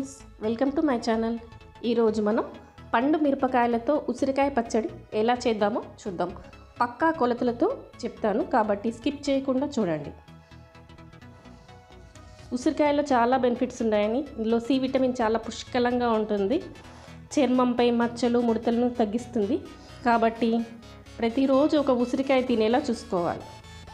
friends welcome to my channel ఈరోజు మనం పండు మిరపకాయలతో ఉసిరికాయ పచ్చడి ఎలా చేద్దామో చూద్దాం పక్కా కొలతలతో చెప్తాను కాబట్టి స్కిప్ చేయకుండా చూడండి ఉసిరికాయలో చాలా బెనిఫిట్స్ ఉన్నాయని ఇందులో సి విటమిన్ చాలా పుష్కలంగా ఉంటుంది చర్మంపై మచ్చలు ముడతలను తగ్గిస్తుంది కాబట్టి ప్రతిరోజు ఒక ఉసిరికాయ తినేలా చూసుకోవాలి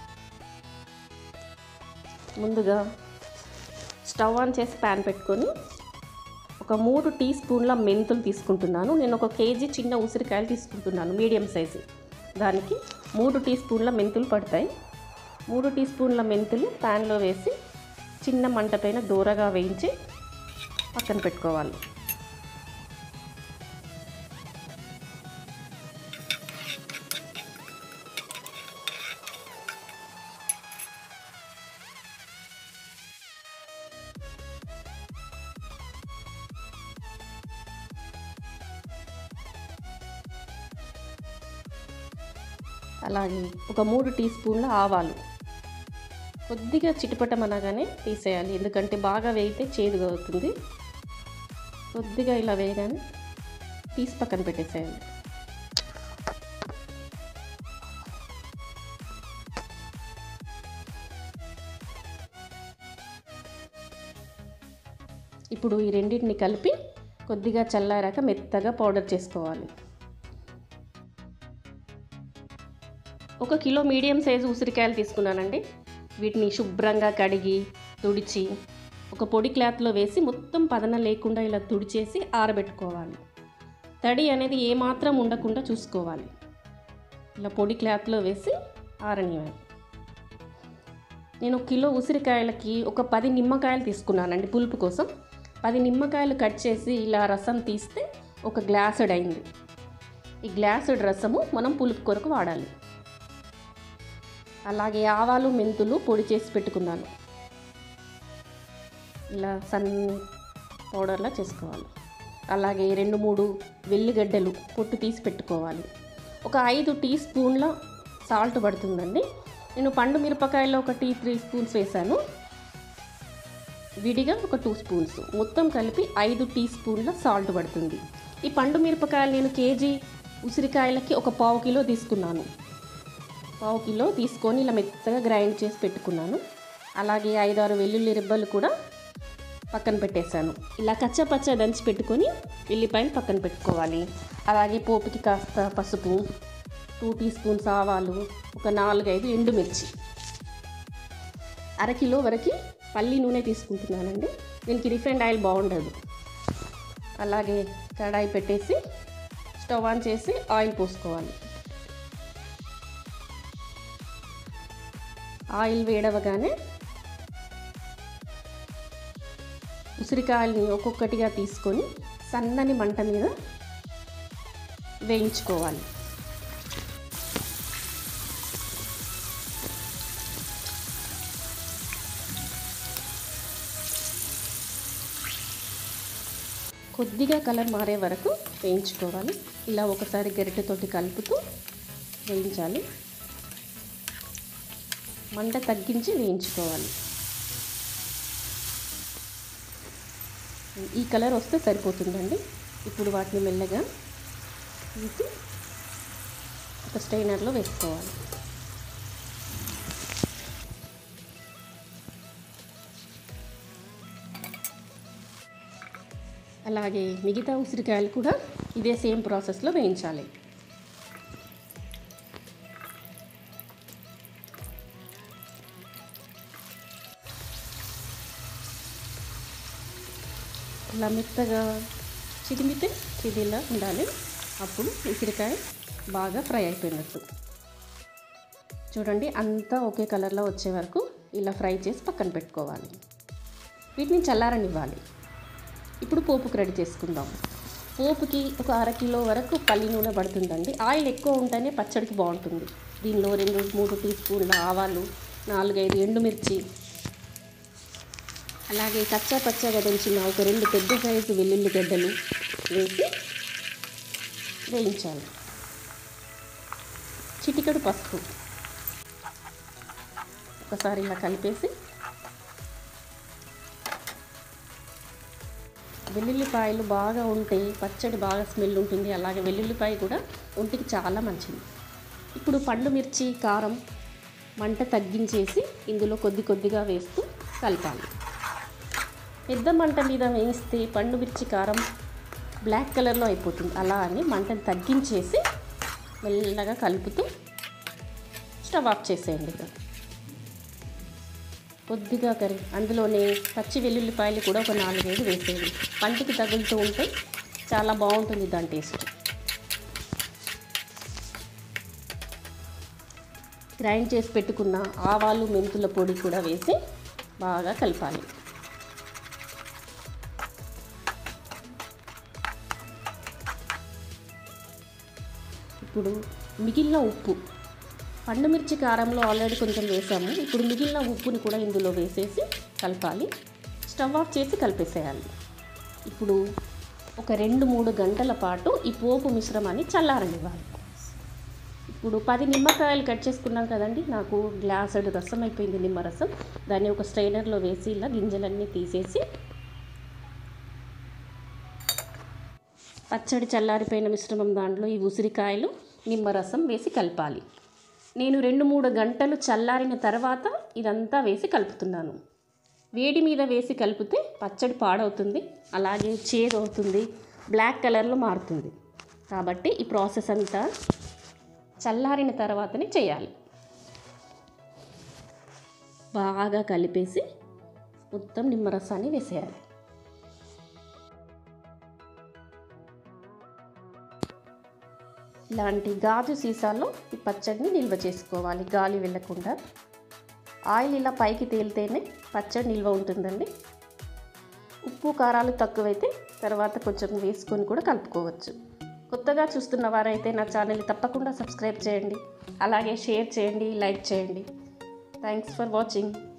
ముందుగా స్టవ్ ఆన్ చేసి ప్యాన్ పెట్టుకొని ఒక మూడు టీ స్పూన్ల మెంతులు తీసుకుంటున్నాను నేను ఒక కేజీ చిన్న ఉసిరికాయలు తీసుకుంటున్నాను మీడియం సైజు దానికి మూడు టీ స్పూన్ల మెంతులు పడతాయి మూడు టీ స్పూన్ల మెంతులు ప్యాన్లో వేసి చిన్న మంట పైన దూరగా వేయించి పక్కన పెట్టుకోవాలి అలాగే ఒక మూడు టీ స్పూన్ల ఆవాలు కొద్దిగా చిటిపటమనగానే తీసేయాలి ఎందుకంటే బాగా వేయితే చేదుగా అవుతుంది కొద్దిగా ఇలా వేయగానే తీసి పక్కన పెట్టేసేయాలి ఇప్పుడు ఈ రెండింటిని కలిపి కొద్దిగా చల్లారాక మెత్తగా పౌడర్ చేసుకోవాలి ఒక కిలో మీడియం సైజు ఉసిరికాయలు తీసుకున్నానండి వీటిని శుభ్రంగా కడిగి తుడిచి ఒక పొడి క్లాత్లో వేసి మొత్తం పదన లేకుండా ఇలా తుడిచేసి ఆరబెట్టుకోవాలి తడి అనేది ఏమాత్రం ఉండకుండా చూసుకోవాలి ఇలా పొడి క్లాత్లో వేసి ఆరనివ్వాలి నేను కిలో ఉసిరికాయలకి ఒక పది నిమ్మకాయలు తీసుకున్నానండి పులుపు కోసం పది నిమ్మకాయలు కట్ చేసి ఇలా రసం తీస్తే ఒక గ్లాసుడ్ అయింది ఈ గ్లాసుడ్ రసము మనం పులుపు కొరకు వాడాలి అలాగే ఆవాలు మెంతులు పొడి చేసి పెట్టుకున్నాను ఇలా సన్న పౌడర్లా చేసుకోవాలి అలాగే రెండు మూడు వెల్లిగడ్డలు పొట్టు తీసి పెట్టుకోవాలి ఒక ఐదు టీ స్పూన్ల సాల్ట్ పడుతుందండి నేను పండు మిరపకాయలో ఒక టీ త్రీ స్పూన్స్ వేసాను విడిగా ఒక టూ స్పూన్స్ మొత్తం కలిపి ఐదు టీ స్పూన్ల సాల్ట్ పడుతుంది ఈ పండు మిరపకాయలు నేను కేజీ ఉసిరికాయలకి ఒక పావు కిలో తీసుకున్నాను పావు కిలో తీసుకొని ఇలా మెత్తగా గ్రైండ్ చేసి పెట్టుకున్నాను అలాగే ఐదారు వెల్లుల్లి రిబ్బలు కూడా పక్కన పెట్టేశాను ఇలా కచ్చా పచ్చ దంచి పెట్టుకొని ఎల్లిపాయలు పక్కన పెట్టుకోవాలి అలాగే పోపుకి కాస్త పసుపు టూ టీ స్పూన్స్ ఆవాలు ఒక నాలుగైదు ఎండుమిర్చి అరకిలో వరకు పల్లి నూనె తీసుకుంటున్నానండి దీనికి రిఫైండ్ ఆయిల్ బాగుండదు అలాగే కడాయి పెట్టేసి స్టవ్ ఆన్ చేసి ఆయిల్ పోసుకోవాలి ఆయిల్ వేడవగానే ఉసిరికాయలని ఒక్కొక్కటిగా తీసుకొని సన్నని మంట మీద వేయించుకోవాలి కొద్దిగా కలర్ మారే వరకు వేయించుకోవాలి ఇలా ఒకసారి గరిటెతోటి కలుపుతూ వేయించాలి మంట తగ్గించి వేయించుకోవాలి ఈ కలర్ వస్తే సరిపోతుందండి ఇప్పుడు వాటిని మెల్లగా తీసి ఒక స్టైనర్లో వేసుకోవాలి అలాగే మిగతా ఉసిరికాయలు కూడా ఇదే సేమ్ ప్రాసెస్లో వేయించాలి ఇలా మెత్తగా చిదిమితే చిదిలా ఉండాలి అప్పుడు ఉసిరికాయ బాగా ఫ్రై అయిపోయినట్టు చూడండి అంతా ఒకే కలర్లో వచ్చే వరకు ఇలా ఫ్రై చేసి పక్కన పెట్టుకోవాలి వీటిని చల్లారనివ్వాలి ఇప్పుడు పోపుకి రెడీ చేసుకుందాం పోపుకి ఒక అర కిలో వరకు పల్లి నూనె పడుతుందండి ఆయిల్ ఎక్కువ ఉంటేనే పచ్చడికి బాగుంటుంది దీనిలో రెండు మూడు టీ స్పూన్ల ఆవాలు నాలుగైదు ఎండుమిర్చి అలాగే కచ్చా పచ్చగా దంచిన ఒక రెండు పెద్ద సైజు వెల్లుల్లి గడ్డలు వేసి వేయించాలి చిటికెడు పసుపు ఒకసారి ఇలా కలిపేసి వెల్లుల్లిపాయలు బాగా ఉంటే పచ్చడి బాగా స్మెల్ ఉంటుంది అలాగే వెల్లుల్లిపాయ కూడా ఒంటికి చాలా మంచిది ఇప్పుడు పండు మిర్చి కారం మంట తగ్గించేసి ఇందులో కొద్ది కొద్దిగా వేస్తూ కలపాలి పెద్ద మంట మీద వేయిస్తే పండు మిర్చి కారం బ్లాక్ కలర్లో అయిపోతుంది అలా అని మంటను తగ్గించేసి మెల్లగా కలుపుతూ స్టవ్ ఆఫ్ చేసేయండి ఇక కొద్దిగా కర్రీ అందులోనే పచ్చి వెల్లుల్లిపాయలు కూడా ఒక నాలుగైదు వేసేయండి పంటికి తగులుతూ ఉంటే చాలా బాగుంటుంది దాని టేస్ట్ గ్రైండ్ చేసి పెట్టుకున్న ఆవాలు మెంతుల పొడి కూడా వేసి బాగా కలపాలి ఇప్పుడు మిగిలిన ఉప్పు పండు మిర్చి కారంలో ఆల్రెడీ కొంచెం వేసాము ఇప్పుడు మిగిలిన ఉప్పుని కూడా ఇందులో వేసేసి కలపాలి స్టవ్ ఆఫ్ చేసి కలిపేసేయాలి ఇప్పుడు ఒక రెండు మూడు గంటల పాటు ఈ పోపు మిశ్రమాన్ని చల్లారనివ్వాలి ఇప్పుడు పది నిమ్మకాయలు కట్ చేసుకున్నాం కదండి నాకు గ్లాసుడు రసం అయిపోయింది నిమ్మరసం దాన్ని ఒక స్ట్రైనర్లో వేసి ఇలా గింజలన్నీ తీసేసి పచ్చడి చల్లారిపోయిన మిశ్రమం దాంట్లో ఈ ఉసిరికాయలు నిమ్మరసం వేసి కలపాలి నేను రెండు మూడు గంటలు చల్లారిన తర్వాత ఇదంతా వేసి కలుపుతున్నాను వేడి మీద వేసి కలిపితే పచ్చడి పాడవుతుంది అలాగే చేదు అవుతుంది బ్లాక్ కలర్లో మారుతుంది కాబట్టి ఈ ప్రాసెస్ అంతా చల్లారిన తర్వాతనే చేయాలి బాగా కలిపేసి మొత్తం నిమ్మరసాన్ని వేసేయాలి ఇలాంటి గాజు సీసాలో ఈ పచ్చడిని నిల్వ చేసుకోవాలి గాలి వెళ్ళకుండా ఆయిల్ ఇలా పైకి తేలితేనే పచ్చడి నిల్వ ఉంటుందండి ఉప్పు కారాలు తక్కువైతే తర్వాత కొంచెం వేసుకొని కూడా కలుపుకోవచ్చు కొత్తగా చూస్తున్న వారైతే నా ఛానల్ని తప్పకుండా సబ్స్క్రైబ్ చేయండి అలాగే షేర్ చేయండి లైక్ చేయండి థ్యాంక్స్ ఫర్ వాచింగ్